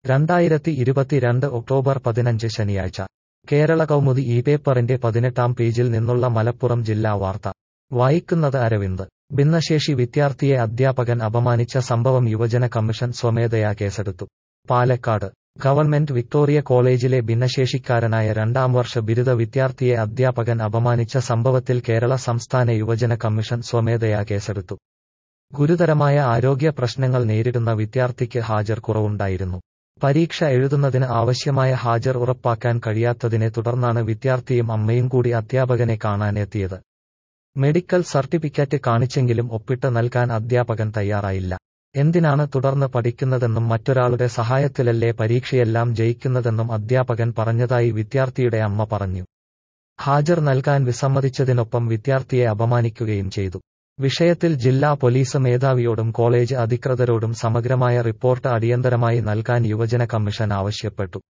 രണ്ടായിരത്തി ഇരുപത്തിരണ്ട് ഒക്ടോബർ പതിനഞ്ച് ശനിയാഴ്ച കേരള കൗമുദി ഈ പേപ്പറിന്റെ പതിനെട്ടാം പേജിൽ നിന്നുള്ള മലപ്പുറം ജില്ലാ വാർത്ത വായിക്കുന്നത് അരവിന്ദ് ഭിന്നശേഷി വിദ്യാർത്ഥിയെ അധ്യാപകൻ അപമാനിച്ച സംഭവം യുവജന കമ്മീഷൻ സ്വമേധയാ കേസെടുത്തു പാലക്കാട് ഗവൺമെന്റ് വിക്ടോറിയ കോളേജിലെ ഭിന്നശേഷിക്കാരനായ രണ്ടാം വർഷ ബിരുദ വിദ്യാർത്ഥിയെ അധ്യാപകൻ അപമാനിച്ച സംഭവത്തിൽ കേരള സംസ്ഥാന യുവജന കമ്മീഷൻ സ്വമേധയാ കേസെടുത്തു ഗുരുതരമായ ആരോഗ്യ പ്രശ്നങ്ങൾ നേരിടുന്ന വിദ്യാർത്ഥിക്ക് ഹാജർ കുറവുണ്ടായിരുന്നു പരീക്ഷ എഴുതുന്നതിന് ആവശ്യമായ ഹാജർ ഉറപ്പാക്കാൻ കഴിയാത്തതിനെ തുടർന്നാണ് വിദ്യാർത്ഥിയും അമ്മയും കൂടി അധ്യാപകനെ കാണാനെത്തിയത് മെഡിക്കൽ സർട്ടിഫിക്കറ്റ് കാണിച്ചെങ്കിലും ഒപ്പിട്ട് നൽകാൻ അധ്യാപകൻ തയ്യാറായില്ല എന്തിനാണ് തുടർന്ന് പഠിക്കുന്നതെന്നും മറ്റൊരാളുടെ സഹായത്തിലല്ലേ പരീക്ഷയെല്ലാം ജയിക്കുന്നതെന്നും അധ്യാപകൻ പറഞ്ഞതായി വിദ്യാർത്ഥിയുടെ അമ്മ പറഞ്ഞു ഹാജർ നൽകാൻ വിസമ്മതിച്ചതിനൊപ്പം വിദ്യാർത്ഥിയെ അപമാനിക്കുകയും ചെയ്തു വിഷയത്തിൽ ജില്ലാ പോലീസ് മേധാവിയോടും കോളേജ് അധികൃതരോടും സമഗ്രമായ റിപ്പോർട്ട് അടിയന്തരമായി നൽകാൻ യുവജന കമ്മീഷൻ ആവശ്യപ്പെട്ടു